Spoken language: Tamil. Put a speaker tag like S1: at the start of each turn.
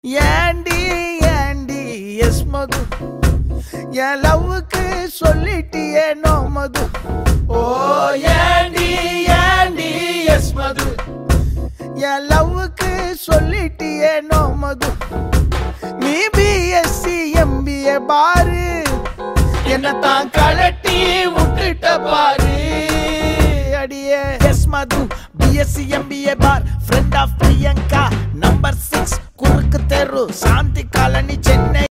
S1: ஏண்டி ஏண்டி எஸ் மது என் லவ்வுக்கு சொல்லிட்டியே நோ மது ஓ ஏண்டி ஏண்டி எஸ் மது என் லவ்வுக்கு சொல்லிட்டியே நோ மது நீ பிஎஸ்சி எம்பிஏ பாரு என்ன தான் கலட்டி விட்டுட்ட பாரு அடியே எஸ் மது பிஎஸ்சி எம்பிஏ பார் friend of Priyanka number six குறுக்கு தெரு சாந்தி காலனி சென்னை